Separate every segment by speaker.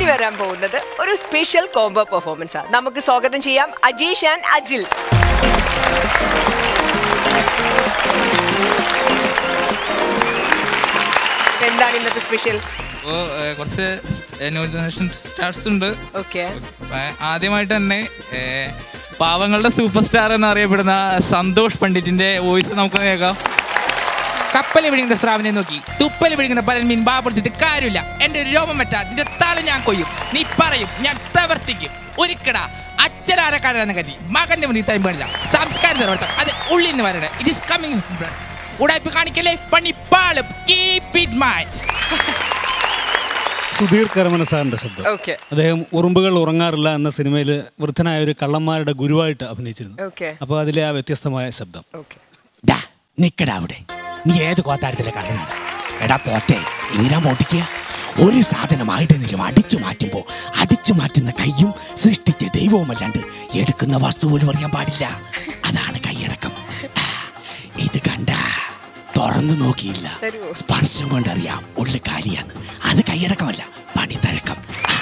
Speaker 1: ഇനി വരാൻ പോകുന്നത് ഒരു സ്പെഷ്യൽ കോംബോ പെർഫോമൻസ് ആണ് നമുക്ക് സ്വാഗതം ചെയ്യാം അജീഷ് ആൻഡ് അജിൽ എന്താണ് ഇന്നത്തെ സ്പെഷ്യൽ
Speaker 2: അപ്പോൾ കുറച്ച് ന്യൂ ജനറേഷൻ സ്റ്റാർസ് ഉണ്ട്
Speaker 1: ഓക്കെ
Speaker 2: ഏ, ആദ്യമായിട്ട് തന്നെ ഏ, പാവങ്ങളുടെ സൂപ്പർ സ്റ്റാർ എന്നറിയപ്പെടുന്ന സന്തോഷ് പണ്ഡിറ്റിന്റെ വോയിസ് നമുക്ക് കേൾക്കാം കപ്പൽ പിടിക്കുന്ന സ്രാവിനെ നോക്കി തുപ്പൽ പിടിക്കുന്ന പലൻ മീൻ ബാ പിടിച്ചിട്ട് കാര്യമില്ല എന്റെ ഒരു രോമം പറ്റാ നിന്റെ തല ഞാൻ കൊയ്യും നീ പറയും ഞാൻ പ്രവർത്തിക്കും ഒരിക്കട അച്ഛനാരക്കാരെന്ന് കരുതി മകന്റെ മുന്നിൽ തൈം പാടില്ല സംസ്കാരം തരവട്ടം അത് ഉള്ളിൽ നിന്ന് വരണേ ഇറ്റ് ഇസ് കമ്മിങ് ഉടായ്പ കാണിക്കല്ലേ പണിപ്പാളും keep it my
Speaker 3: Sudheer Karamana സാറിന്റെ ശബ്ദം
Speaker 1: ഓക്കെ
Speaker 3: അദ്ദേഹം ഉറുമ്പുകൾ ഉറങ്ങാറില്ല എന്ന സിനിമയിൽ വൃദ്ധനായ ഒരു കള്ളന്മാരുടെ ഗുരുവായിട്ട് അഭിനയിച്ചിരുന്നു
Speaker 1: ഓക്കെ
Speaker 3: അപ്പോൾ അതിലെ ആ വ്യത്യസ്തമായ ശബ്ദം
Speaker 1: ഓക്കെ
Speaker 4: ഡാ നിക്കടാ അവിടെ നീ ഏത് കോത്താരത്തിലെ കള്ളനാണ് എടാ പോത്തെ ഇങ്ങനെ മോട്ടിക്കുക ഒരു സാധനമായിട്ടെങ്കിലും അടിച്ചു മാറ്റുമ്പോ അടിച്ചു മാറ്റുന്ന കൈയും സൃഷ്ടിച്ച ദൈവവുമല്ലാണ്ട് എടുക്കുന്ന വസ്തു പോലും അറിയാൻ പാടില്ല അതാണ് കൈയടക്കം ആ, ഇത് കണ്ട തുറന്നു നോക്കിയില്ല
Speaker 1: തരുവോ?
Speaker 4: സ്പർശം കൊണ്ടറിയാം ഉള്ളു കാലിയാന്ന് അത് കൈയടക്കമല്ല പണിത്തഴക്കം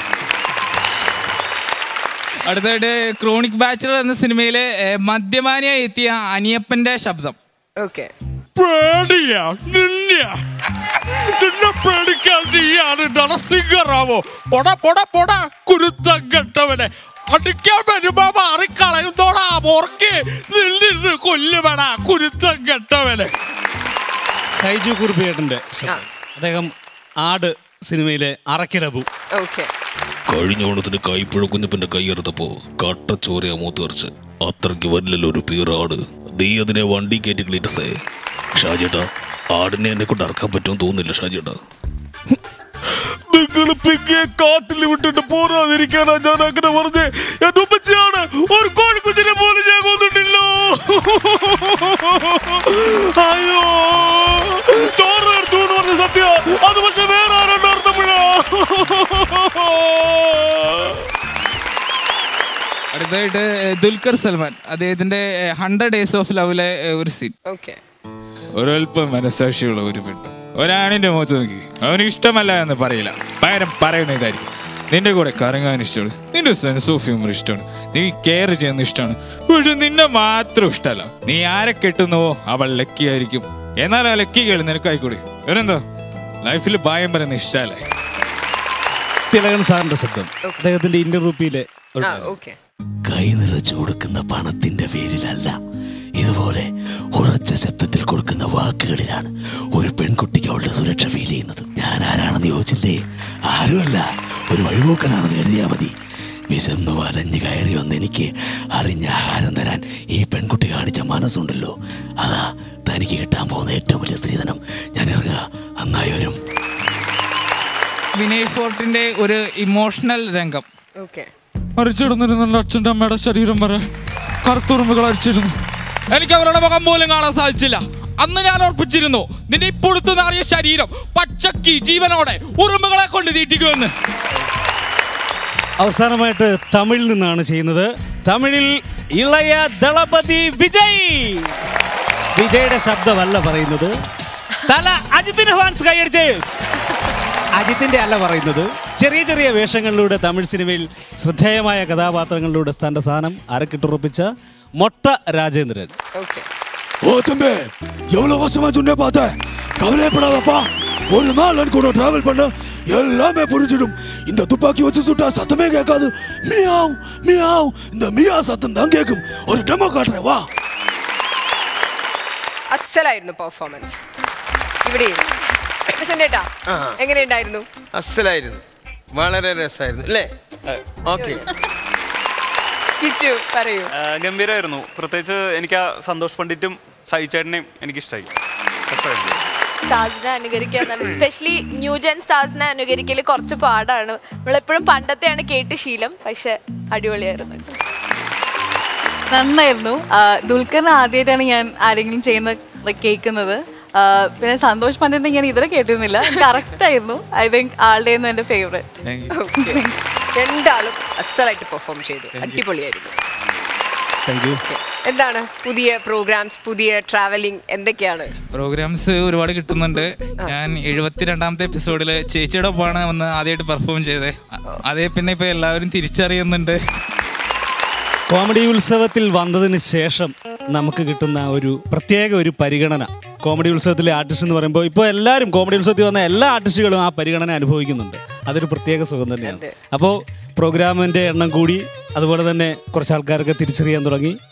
Speaker 2: അടുത്തായിട്ട് ക്രോണിക് ബാച്ചിലർ എന്ന സിനിമയിലെ ഏ, മദ്യപാനിയായി എത്തിയ അനിയപ്പന്റെ ശബ്ദം
Speaker 1: ഓക്കെ
Speaker 5: പേടിയാ നിന്നെയാ നിന്നെ പേടിക്കാൻ നീയാണ് നരസിംഹറാവോ പൊട പൊട പൊട കുരുത്തം കെട്ടവനെ അടിക്കാൻ വരുമ്പോ മാറിക്കളയുന്നോടാ മോർക്കി നിന്നിരുന്ന് കൊല്ലുവേടാ കുരുത്തം കെട്ടവനെ
Speaker 3: സൈജു കുറുപ്പിയേട്ടന്റെ ശബ്ദം അദ്ദേഹം ആട് സിനിമയിലെ അറക്കിലബു
Speaker 1: ഓക്കെ
Speaker 6: കഴിഞ്ഞ ഓണത്തിന് കൈപ്പുഴ കുഞ്ഞപ്പന്റെ കൈയെറുത്തപ്പോ കട്ടച്ചോരയാ മൂത്തേർച്ച് അത്രയ്ക്ക് വരില്ലല്ലോ ഒരു പീറാട് നീ അതിനെ വണ്ടി കയറ്റി ക്ലീറ്റസേ ഷാജേട്ടാ ആടിനെ എന്നെ കൊണ്ട് അറക്കാൻ പറ്റുമെന്ന് തോന്നുന്നില്ല ഷാജേട്ടാ
Speaker 5: നിങ്ങൾ പിങ്കിയെ കാട്ടിൽ വിട്ടിട്ട് പോരാതിരിക്കാനാ ഞാൻ അങ്ങനെ പറഞ്ഞേ എന്റെ ഉപ്പച്ചയാണ് ഒരു കോഴിക്കുഞ്ഞിനെ പോലും ഞാൻ കൊന്നിട്ടില്ലോ അയ്യോ ചോറ് എടുത്തു എന്ന് പറഞ്ഞ സത്യ അത് പക്ഷെ വേറെ ആരുണ്ടായിരുന്നപ്പോഴാ
Speaker 2: അടുത്തായിട്ട് ഏ, ദുൽഖർ സൽമാൻ അദ്ദേഹത്തിന്റെ ഹൺഡ്രഡ് ഡേയ്സ് ഓഫ് ലവിലെ ഏ, ഒരു സീൻ
Speaker 1: ഓക്കെ
Speaker 2: ഒരൽപ്പം മനസാക്ഷിയുള്ള ഒരു പെണ്ണ് ഒരാണിന്റെ മുഖത്ത് നോക്കി അവന് ഇഷ്ടമല്ല എന്ന് പറയില്ല പകരം പറയുന്ന ഇതായിരിക്കും നിന്റെ കൂടെ കറങ്ങാൻ ഇഷ്ടമാണ് നിന്റെ സെൻസ് ഓഫ് ഹ്യൂമർ ഇഷ്ടമാണ് നീ കെയർ ചെയ്യുന്ന ഇഷ്ടമാണ് പക്ഷെ നിന്നെ മാത്രം ഇഷ്ടമല്ല നീ ആരെ കെട്ടുന്നുവോ അവൾ ലക്കി ആയിരിക്കും എന്നാൽ ആ ലക്കി കേളി നിനക്കായിക്കൂടി ഇവരെന്തോ ലൈഫിൽ ഭയം പറയുന്ന ഇഷ്ടമല്ലേ
Speaker 3: തിലകൻ സാറിന്റെ ശബ്ദം അദ്ദേഹത്തിന്റെ ഇന്റർവ്യൂപ്പിയിലെ ഒരു
Speaker 1: ആ
Speaker 3: dialogue.
Speaker 1: ഓക്കെ
Speaker 4: കൈ നിറച്ചു കൊടുക്കുന്ന പണത്തിന്റെ പേരിലല്ല ഇതുപോലെ ഉറച്ച ശബ്ദത്തിൽ കൊടുക്കുന്ന വാക്കുകളിലാണ് ഒരു പെൺകുട്ടിക്ക് അവളുടെ സുരക്ഷ ഫീൽ ചെയ്യുന്നത് ഞാൻ ആരാണെന്ന് ചോദിച്ചില്ലേ ആരുമല്ല ഒരു വഴിപോക്കനാണെന്ന് കരുതിയാൽ മതി വിശന്നു വലഞ്ഞു കയറി വന്ന് എനിക്ക് അറിഞ്ഞ ആഹാരം തരാൻ ഈ പെൺകുട്ടി കാണിച്ച മനസ്സുണ്ടല്ലോ അതാ തനിക്ക് കിട്ടാൻ പോകുന്ന ഏറ്റവും വലിയ സ്ത്രീധനം ഞാൻ ഇറങ്ങുക നന്നായി വരും
Speaker 2: വിനയ് ഫോർട്ടിന്റെ ഒരു ഇമോഷണൽ രംഗം
Speaker 1: ഓക്കെ
Speaker 5: അരിച്ചിടുന്നിരുന്നല്ലോ അച്ഛൻ്റെ അമ്മയുടെ ശരീരം വരെ കറുത്തുറുമ്പുകൾ അരിച്ചിരുന്നു
Speaker 2: എനിക്ക് അവരുടെ മുഖം പോലും കാണാൻ സാധിച്ചില്ല അന്ന് ഞാൻ ഓർപ്പിച്ചിരുന്നു നിന്റെ ഇപ്പൊടുത്ത് നാറിയ ശരീരം പച്ചക്കി ജീവനോടെ ഉറുമ്പുകളെ കൊണ്ട് തീറ്റിക്കുമെന്ന്
Speaker 3: അവസാനമായിട്ട് തമിഴിൽ നിന്നാണ് ചെയ്യുന്നത് തമിഴിൽ ഇളയ ദളപതി വിജയ് വിജയുടെ ശബ്ദമല്ല പറയുന്നത് തല അജിത്തിന് ഫാൻസ് കൈയടിച്ച് അജിത്തിന്റെ അല്ല പറയുന്നത് ചെറിയ ചെറിയ വേഷങ്ങളിലൂടെ തമിഴ് സിനിമയിൽ ശ്രദ്ധേയമായ കഥാപാത്രങ്ങളിലൂടെ തന്റെ സ്ഥാനം അരക്കിട്ടുറപ്പിച്ച മൊട്ട രാജേന്ദ്രൻ
Speaker 1: ഓക്കെ
Speaker 4: ஓ தம்பி எவ்வளவு வருஷமா சொன்னே பார்த்தேன் கவலைப்படாதப்பா ஒரு நாள் நான் கூட டிராவல் பண்ண எல்லாமே புரிஞ்சிடும் இந்த துப்பாக்கி வச்சு சுட்டா சத்தமே கேட்காது மியாவ் மியாவ் இந்த மியா சத்தம் தான் கேட்கும் ஒரு டெமோ காட்டுறேன் வா
Speaker 1: അസലായിരുന്നു പെർഫോമൻസ് ഇവിടെ പ്രസന്റേട്ടാ എങ്ങനെയുണ്ടായിരുന്നു
Speaker 7: അസലായിരുന്നു വളരെ രസമായിരുന്നു അല്ലേ ഓക്കെ
Speaker 1: കിച്ചു പറയൂ
Speaker 8: ആ, ഗംഭീരമായിരുന്നു പ്രത്യേകിച്ച് എനിക്ക് ആ സന്തോഷ് പണ്ഡിറ്റും സഹിച്ചേട്ടനെയും എനിക്കിഷ്ടമായി രസമായിരുന്നു
Speaker 9: സ്റ്റാർസിനെ അനുകരിക്കുക എന്നാണ് സ്പെഷ്യലി ന്യൂ ജെൻ സ്റ്റാർസിനെ അനുകരിക്കൽ കുറച്ച് പാടാണ് നമ്മളെപ്പോഴും പണ്ടത്തെയാണ് കേട്ട് ശീലം പക്ഷെ അടിപൊളിയായിരുന്നു
Speaker 10: നന്നായിരുന്നു ആ, ദുൽഖറിനെ ആദ്യമായിട്ടാണ് ഞാൻ ആരെങ്കിലും ചെയ്യുന്ന like, കേൾക്കുന്നത് ആ, പിന്നെ സന്തോഷ് പണ്ഡിറ്റിനെ ഞാൻ ഇതുവരെ കേട്ടിരുന്നില്ല കറക്റ്റ് ആയിരുന്നു ഐ തിങ്ക് ആളുടെ എൻ്റെ ഫേവറേറ്റ്
Speaker 1: ഓക്കെ രണ്ടാളും അസലായിട്ട് പെർഫോം ചെയ്തു അടിപൊളിയായിരുന്നു
Speaker 3: താങ്ക് യു
Speaker 1: Okay. എന്താണ് പുതിയ പ്രോഗ്രാംസ് പുതിയ ട്രാവലിംഗ് എന്തൊക്കെയാണ്
Speaker 2: പ്രോഗ്രാംസ് ഒരുപാട് കിട്ടുന്നുണ്ട് ഞാൻ എഴുപത്തിരണ്ടാമത്തെ എപ്പിസോഡിൽ ചേച്ചിയുടെ ഒപ്പമാണ് വന്ന് ആദ്യമായിട്ട് പെർഫോം ചെയ്തത് അ- അതേ പിന്നെ ഇപ്പൊ എല്ലാവരും തിരിച്ചറിയുന്നുണ്ട്
Speaker 3: കോമഡി ഉത്സവത്തിൽ വന്നതിന് ശേഷം നമുക്ക് കിട്ടുന്ന ഒരു പ്രത്യേക ഒരു പരിഗണന കോമഡി ഉത്സവത്തിലെ ആർട്ടിസ്റ്റ് എന്ന് പറയുമ്പോൾ ഇപ്പോൾ എല്ലാവരും കോമഡി ഉത്സവത്തിൽ വന്ന എല്ലാ ആർട്ടിസ്റ്റുകളും ആ പരിഗണന അനുഭവിക്കുന്നുണ്ട് അതൊരു പ്രത്യേക സുഖം തന്നെയാണ് അപ്പോൾ പ്രോഗ്രാമിൻ്റെ എണ്ണം കൂടി അതുപോലെ തന്നെ കുറച്ച് ആൾക്കാരൊക്കെ തിരിച്ചറിയാൻ തുടങ്ങി